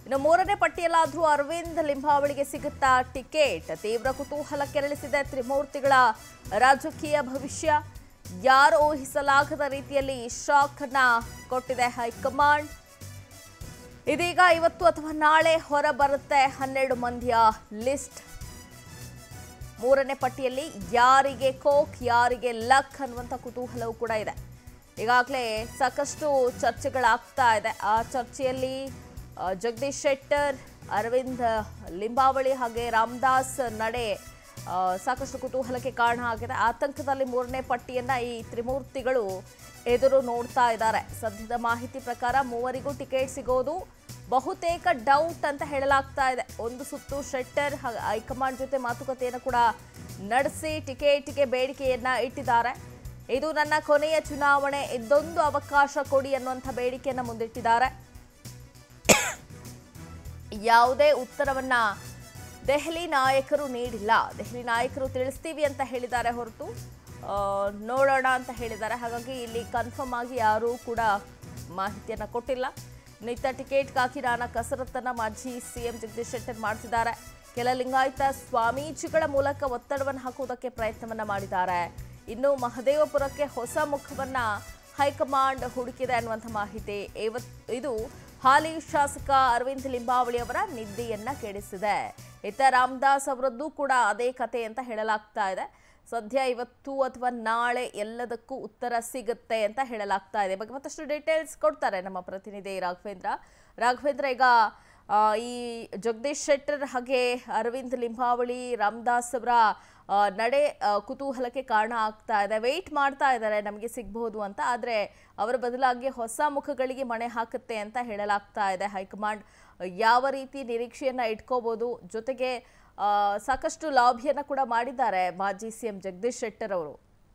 ಇನ್ನು ಮೂರನೇ ಪಟ್ಟಿಯಲ್ಲಾದ್ರೂ ಅರವಿಂದ್ ಲಿಂಬಾವಳಿಗೆ ಸಿಗುತ್ತಾ ಟಿಕೆಟ್ ತೀವ್ರ ಕುತೂಹಲ ಕೆರಳಿಸಿದೆ ತ್ರಿಮೂರ್ತಿಗಳ ರಾಜಕೀಯ ಭವಿಷ್ಯ ಯಾರು ಊಹಿಸಲಾಗದ ರೀತಿಯಲ್ಲಿ ಶಾಕ್ ಅನ್ನ ಕೊಟ್ಟಿದೆ ಹೈಕಮಾಂಡ್ ಇದೀಗ ಇವತ್ತು ಅಥವಾ ನಾಳೆ ಹೊರ ಬರುತ್ತೆ ಹನ್ನೆರಡು ಮಂದಿಯ ಲಿಸ್ಟ್ ಮೂರನೇ ಪಟ್ಟಿಯಲ್ಲಿ ಯಾರಿಗೆ ಕೋಕ್ ಯಾರಿಗೆ ಲಕ್ ಅನ್ನುವಂಥ ಕುತೂಹಲವೂ ಕೂಡ ಇದೆ ಈಗಾಗಲೇ ಸಾಕಷ್ಟು ಚರ್ಚೆಗಳಾಗ್ತಾ ಇದೆ ಆ ಚರ್ಚೆಯಲ್ಲಿ ಆ, ಜಗದೀಶ್ ಶೆಟ್ಟರ್ ಅರವಿಂದ್ ಲಿಂಬಾವಳಿ ಹಾಗೆ ರಾಮದಾಸ್ ನಡೆ ಆ, ಸಾಕಷ್ಟು ಕುತೂಹಲಕ್ಕೆ ಕಾರಣ ಆಗಿದೆ ಆತಂಕದಲ್ಲಿ ಮೂರನೇ ಪಟ್ಟಿಯನ್ನ ಈ ತ್ರಿಮೂರ್ತಿಗಳು ಎದುರು ನೋಡ್ತಾ ಇದ್ದಾರೆ ಸದ್ಯದ ಮಾಹಿತಿ ಪ್ರಕಾರ ಮೂವರಿಗೂ ಟಿಕೆಟ್ ಸಿಗೋದು ಬಹುತೇಕ ಡೌಟ್ ಅಂತ ಹೇಳಲಾಗ್ತಾ ಇದೆ ಒಂದು ಸುತ್ತು ಶೆಟ್ಟರ್ ಹಾಗೆ ಹೈಕಮಾಂಡ್ ಜೊತೆ ಮಾತುಕತೆಯನ್ನು ಕೂಡ ನಡೆಸಿ ಟಿಕೆಟ್ಗೆ ಬೇಡಿಕೆಯನ್ನ ಇಟ್ಟಿದ್ದಾರೆ ಇದು ನನ್ನ ಕೊನೆಯ ಚುನಾವಣೆ ಇದೊಂದು ಅವಕಾಶ ಕೊಡಿ ಅನ್ನುವಂಥ ಬೇಡಿಕೆಯನ್ನು ಮುಂದಿಟ್ಟಿದ್ದಾರೆ ಯಾವುದೇ ಉತ್ತರವನ್ನ ದೆಹಲಿ ನಾಯಕರು ನೀಡಿಲ್ಲ ದೆಹಲಿ ನಾಯಕರು ತಿಳಿಸ್ತೀವಿ ಅಂತ ಹೇಳಿದ್ದಾರೆ ಹೊರತು ಆ, ನೋಡೋಣ ಅಂತ ಹೇಳಿದ್ದಾರೆ ಹಾಗಾಗಿ ಇಲ್ಲಿ ಕನ್ಫರ್ಮ್ ಆಗಿ ಯಾರೂ ಕೂಡ ಮಾಹಿತಿಯನ್ನು ಕೊಟ್ಟಿಲ್ಲ ನಿತ್ಯ ಟಿಕೆಟ್ಗಾಗಿ ನಾನಾ ಕಸರತ್ತನ್ನ ಮಾಜಿ ಸಿಎಂ ಜಗದೀಶ್ ಶೆಟ್ಟರ್ ಮಾಡ್ತಿದ್ದಾರೆ ಕೆಲ ಲಿಂಗಾಯತ ಸ್ವಾಮೀಜಿಗಳ ಮೂಲಕ ಒತ್ತಡವನ್ನು ಹಾಕುವುದಕ್ಕೆ ಪ್ರಯತ್ನವನ್ನ ಮಾಡಿದ್ದಾರೆ ಇನ್ನು ಮಹದೇವಪುರಕ್ಕೆ ಹೊಸ ಮುಖವನ್ನ ಹೈಕಮಾಂಡ್ ಹುಡುಕಿದೆ ಅನ್ನುವಂಥ ಮಾಹಿತಿ ಇವತ್ ಇದು ಹಾಲಿ ಶಾಸಕ ಅರವಿಂದ್ ಲಿಂಬಾವಳಿ ಅವರ ನಿದ್ದೆಯನ್ನ ಕೆಡಿಸಿದೆ ಇತ್ತ ರಾಮದಾಸ್ ಅವರದ್ದು ಕೂಡ ಅದೇ ಕತೆ ಅಂತ ಹೇಳಲಾಗ್ತಾ ಇದೆ ಸದ್ಯ ಇವತ್ತು ಅಥವಾ ನಾಳೆ ಎಲ್ಲದಕ್ಕೂ ಉತ್ತರ ಸಿಗುತ್ತೆ ಅಂತ ಹೇಳಲಾಗ್ತಾ ಇದೆ ಈ ಬಗ್ಗೆ ಮತ್ತಷ್ಟು ಡೀಟೇಲ್ಸ್ ಕೊಡ್ತಾರೆ ನಮ್ಮ ಪ್ರತಿನಿಧಿ ರಾಘವೇಂದ್ರ ರಾಘವೇಂದ್ರ ಈಗ ಆ, ಈ ಜಗದೀಶ್ ಶೆಟ್ಟರ್ ಹಾಗೆ ಅರವಿಂದ್ ಲಿಂಬಾವಳಿ ರಾಮದಾಸ್ ಅವರ ಆ, ನಡೆ ಆ, ಕುತೂಹಲಕ್ಕೆ ಕಾರಣ ಆಗ್ತಾ ಇದೆ ವೆಯ್ಟ್ ಮಾಡ್ತಾ ಇದ್ದಾರೆ ನಮಗೆ ಸಿಗ್ಬಹುದು ಅಂತ ಆದರೆ ಅವರ ಬದಲಾಗಿ ಹೊಸ ಮುಖಗಳಿಗೆ ಮಣೆ ಹಾಕುತ್ತೆ ಅಂತ ಹೇಳಲಾಗ್ತಾ ಇದೆ ಹೈಕಮಾಂಡ್ ಯಾವ ರೀತಿ ನಿರೀಕ್ಷೆಯನ್ನ ಇಟ್ಕೋಬಹುದು ಜೊತೆಗೆ ಆ, ಸಾಕಷ್ಟು ಲಾಭಿಯನ್ನ ಕೂಡ ಮಾಡಿದ್ದಾರೆ ಮಾಜಿ ಸಿಎಂ ಜಗದೀಶ್ ಶೆಟ್ಟರ್ ಅವರು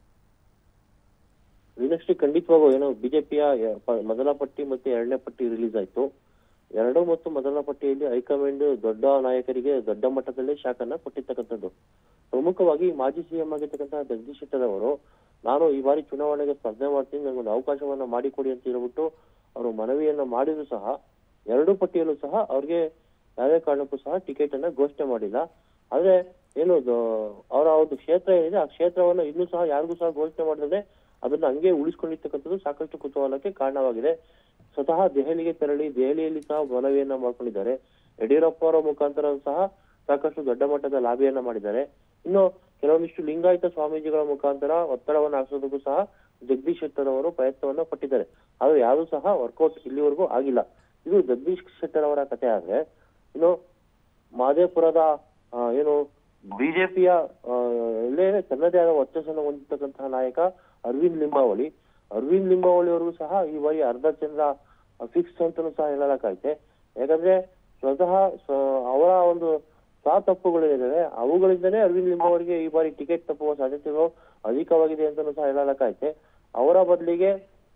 ಇದಷ್ಟು ಖಂಡಿತವಾಗೂ ಏನು ಬಿಜೆಪಿಯ ಮೊದಲ ಪಟ್ಟಿ ಮತ್ತೆ ಎರಡನೇ ಪಟ್ಟಿ ರಿಲೀಸ್ ಆಯ್ತು ಎರಡು ಮತ್ತು ಮೊದಲ ಪಟ್ಟಿಯಲ್ಲಿ ಹೈಕಮಾಂಡ್ ದೊಡ್ಡ ನಾಯಕರಿಗೆ ದೊಡ್ಡ ಮಟ್ಟದಲ್ಲಿ ಶಾಖನ್ನ ಕೊಟ್ಟಿರ್ತಕ್ಕಂಥದ್ದು ಪ್ರಮುಖವಾಗಿ ಮಾಜಿ ಸಿಎಂ ಆಗಿರ್ತಕ್ಕಂತಹ ಜಗದೀಶ್ ಶೆಟ್ಟರ್ ಅವರು ನಾನು ಈ ಬಾರಿ ಚುನಾವಣೆಗೆ ಸ್ಪರ್ಧೆ ಮಾಡ್ತೀನಿ ನನಗೊಂದು ಅವಕಾಶವನ್ನ ಮಾಡಿಕೊಡಿ ಅಂತ ಹೇಳ್ಬಿಟ್ಟು ಅವರು ಮನವಿಯನ್ನ ಮಾಡಿದ್ರು ಸಹ ಎರಡು ಪಟ್ಟಿಯಲ್ಲೂ ಸಹ ಅವ್ರಿಗೆ ಯಾವುದೇ ಕಾರಣಕ್ಕೂ ಸಹ ಟಿಕೆಟ್ ಅನ್ನ ಘೋಷಣೆ ಮಾಡಿಲ್ಲ ಆದ್ರೆ ಏನು ದ- ಅವರ ಒಂದು ಕ್ಷೇತ್ರ ಏನಿದೆ ಆ ಕ್ಷೇತ್ರವನ್ನ ಇನ್ನೂ ಸಹ ಯಾರಿಗೂ ಸಹ ಘೋಷಣೆ ಮಾಡದೆ ಅದನ್ನ ಹಂಗೆ ಉಳಿಸ್ಕೊಂಡಿರ್ತಕ್ಕಂಥದ್ದು ಸಾಕಷ್ಟು ಕುತೂಹಲಕ್ಕೆ ಕಾರಣವಾಗಿದೆ ಸ್ವತಃ ದೆಹಲಿಗೆ ತೆರಳಿ ದೆಹಲಿಯಲ್ಲಿ ಸಹ ಮನವಿಯನ್ನ ಮಾಡ್ಕೊಂಡಿದ್ದಾರೆ ಯಡಿಯೂರಪ್ಪ ಅವರ ಮುಖಾಂತರ ಸಹ ಸಾಕಷ್ಟು ದೊಡ್ಡ ಮಟ್ಟದ ಲಾಭಿಯನ್ನ ಮಾಡಿದ್ದಾರೆ ಇನ್ನು ಕೆಲವೊಂದಿಷ್ಟು ಲಿಂಗಾಯತ ಸ್ವಾಮೀಜಿಗಳ ಮುಖಾಂತರ ಒತ್ತಡವನ್ನು ಹಾಕಿಸೋದಕ್ಕೂ ಸಹ ಜಗದೀಶ್ ಶೆಟ್ಟರ್ ಅವರು ಪ್ರಯತ್ನವನ್ನ ಪಟ್ಟಿದ್ದಾರೆ ಆದ್ರೆ ಯಾರು ಸಹ ವರ್ಕೌಟ್ ಇಲ್ಲಿವರೆಗೂ ಆಗಿಲ್ಲ ಇದು ಜಗದೀಶ್ ಶೆಟ್ಟರ್ ಅವರ ಕಥೆ ಆದ್ರೆ ಇನ್ನು ಮಾದೇಪುರದ ಆ, ಏನು ಬಿಜೆಪಿಯ ಎಲ್ಲೇ ತನ್ನದೇ ಆದ ವರ್ಚಸ್ಸನ್ನು ಹೊಂದಿರ್ತಕ್ಕಂತಹ ನಾಯಕ ಅರವಿಂದ್ ಲಿಂಬಾವಳಿ ಅರವಿಂದ್ ಲಿಂಬಾವಳಿ ಅವರಿಗೂ ಸಹ ಈ ಬಾರಿ ಅರ್ಧ ಚಂದ್ರ ಫಿಕ್ಸ್ ಅಂತಾನೂ ಸಹ ಹೇಳಲಾಗೈತೆ ಯಾಕಂದ್ರೆ ಸ್ವತಃ ಸ್ವ- ಅವರ ಒಂದು ಸ್ವ ತಪ್ಪುಗಳೇನಿದ್ದಾವೆ ಅವುಗಳಿಂದಲೇ ಅರವಿಂದ್ ಲಿಂಬಾವಳಿಗೆ ಈ ಬಾರಿ ಟಿಕೆಟ್ ತಪ್ಪುವ ಸಾಧ್ಯತೆಗಳು ಅಧಿಕವಾಗಿದೆ ಅಂತಾನೂ ಸಹ ಹೇಳಲಾಗೈತೆ ಅವರ ಬದಲಿಗೆ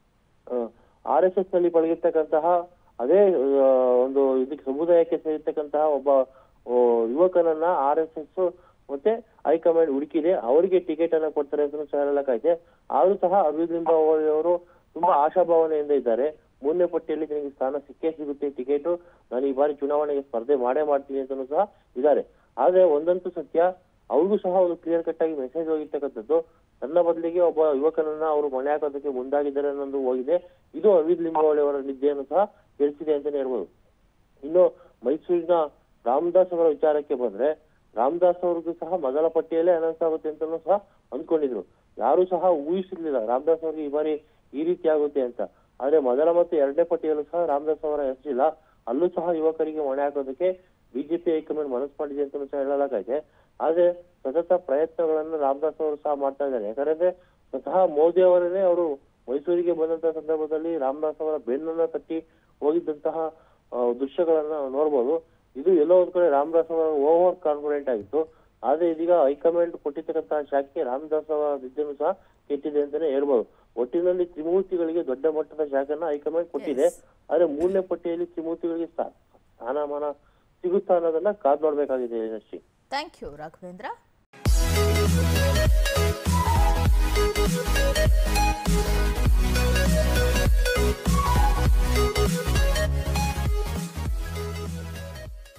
ಆರ್ ಎಸ್ ಎಸ್ ನಲ್ಲಿ ಪಳಗಿರ್ತಕ್ಕಂತಹ ಅದೇ ಆ, ಒಂದು ಇದಕ್ಕೆ ಸಮುದಾಯಕ್ಕೆ ಸೇರಿರ್ತಕ್ಕಂತಹ ಒಬ್ಬ ಆ, ಯುವಕನನ್ನ ಆರ್ ಎಸ್ ಎಸ್ ಮತ್ತೆ ಹೈಕಮಾಂಡ್ ಹುಡುಕಿದೆ ಅವರಿಗೆ ಟಿಕೆಟ್ ಅನ್ನ ಕೊಡ್ತಾರೆ ಅಂತ ಸಹ ಹೇಳಲಾಗೈತೆ ಆದ್ರೂ ಸಹ ಅರವಿಂದ್ ಲಿಂಬಾವಳಿ ಅವರು ತುಂಬಾ ಆಶಾಭಾವನೆಯಿಂದ ಇದ್ದಾರೆ ಮೂರನೇ ಪಟ್ಟಿಯಲ್ಲಿ ನನಗೆ ಸ್ಥಾನ ಸಿಕ್ಕೇ ಸಿಗುತ್ತೆ ಟಿಕೆಟ್ ನಾನು ಈ ಬಾರಿ ಚುನಾವಣೆಗೆ ಸ್ಪರ್ಧೆ ಮಾಡೇ ಮಾಡ್ತೀನಿ ಅಂತಲೂ ಸಹ ಇದ್ದಾರೆ ಆದ್ರೆ ಒಂದಂತೂ ಸತ್ಯ ಅವ್ರಿಗೂ ಸಹ ಒಂದು ಕ್ಲಿಯರ್ ಕಟ್ ಆಗಿ ಮೆಸೇಜ್ ಹೋಗಿರ್ತಕ್ಕಂಥದ್ದು ನನ್ನ ಬದಲಿಗೆ ಒಬ್ಬ ಯುವಕನನ್ನ ಅವರು ಮನೆ ಹಾಕೋದಕ್ಕೆ ಮುಂದಾಗಿದ್ದಾರೆ ಅನ್ನೋದು ಹೋಗಿದೆ ಇದು ಅರವಿಂದ್ ಲಿಂಬಾವಳಿ ಅವರ ನಿದ್ದೆಯನ್ನು ಸಹ ತಿಳಿಸಿದೆ ಅಂತಾನೆ ಹೇಳ್ಬೋದು ಇನ್ನು ಮೈಸೂರಿನ ರಾಮದಾಸ್ ಅವರ ವಿಚಾರಕ್ಕೆ ಬಂದ್ರೆ ರಾಮದಾಸ್ ಅವ್ರಿಗೂ ಸಹ ಮೊದಲ ಪಟ್ಟಿಯಲ್ಲೇ ಅನೌನ್ಸ್ ಆಗುತ್ತೆ ಅಂತಲೂ ಸಹ ಅಂದ್ಕೊಂಡಿದ್ರು ಯಾರು ಸಹ ಊಹಿಸಿರ್ಲಿಲ್ಲ ರಾಮದಾಸ್ ಅವ್ರಿಗೆ ಈ ಬಾರಿ ಈ ರೀತಿ ಆಗುತ್ತೆ ಅಂತ ಆದ್ರೆ ಮೊದಲ ಮತ್ತು ಎರಡನೇ ಪಟ್ಟಿಯಲ್ಲೂ ಸಹ ರಾಮದಾಸ್ ಅವರ ಹೆಸರಿಲ್ಲ ಅಲ್ಲೂ ಸಹ ಯುವಕರಿಗೆ ಮಣೆ ಹಾಕೋದಕ್ಕೆ ಬಿಜೆಪಿ ಹೈಕಮಾಂಡ್ ಮನಸ್ಸು ಮಾಡಿದೆ ಅಂತ ಸಹ ಹೇಳಲಾಗೈತೆ ಆದ್ರೆ ಸತತ ಪ್ರಯತ್ನಗಳನ್ನು ರಾಮದಾಸ್ ಅವರು ಸಹ ಮಾಡ್ತಾ ಇದ್ದಾರೆ ಯಾಕಂದ್ರೆ ಸ್ವತಃ ಮೋದಿ ಅವರನ್ನೇ ಅವರು ಮೈಸೂರಿಗೆ ಬಂದಂತಹ ಸಂದರ್ಭದಲ್ಲಿ ರಾಮದಾಸ್ ಅವರ ಬೆನ್ನನ್ನ ತಟ್ಟಿ ಹೋಗಿದ್ದಂತಹ ಆ, ದೃಶ್ಯಗಳನ್ನ ನೋಡ್ಬೋದು ಇದು ಎಲ್ಲೋ ಒಂದ್ ಕಡೆ ರಾಮದಾಸ್ ಅವರ ಓವರ್ ಕಾನ್ಫಿಡೆಂಟ್ ಆಗಿತ್ತು ಆದ್ರೆ ಇದೀಗ ಹೈಕಮಾಂಡ್ ಕೊಟ್ಟಿರ್ತಕ್ಕಂತಹ ಶಾಖೆ ರಾಮದಾಸ್ ಅವರ ನಿದ್ದೆನೂ ಸಹ ಕೆಟ್ಟಿದೆ ಅಂತಾನೆ ಹೇಳ್ಬೋದು ಒಟ್ಟಿನಲ್ಲಿ ತ್ರಿಮೂರ್ತಿಗಳಿಗೆ ದೊಡ್ಡ ಮಟ್ಟದ ಶಾಖೆನ ಹೈಕಮಾಂಡ್ ಕೊಟ್ಟಿದೆ Yes. ಆದ್ರೆ ಮೂರನೇ ಪಟ್ಟಿಯಲ್ಲಿ ತ್ರಿಮೂರ್ತಿಗಳಿಗೆ ಸ್ಥಾ- ಸ್ಥಾನಮಾನ ಸಿಗುತ್ತಾ ಅನ್ನೋದನ್ನ ಕಾದ್ ನೋಡ್ಬೇಕಾಗಿದೆ ಶ್ರೀ ಥ್ಯಾಂಕ್ ಯು ರಾಘವೇಂದ್ರ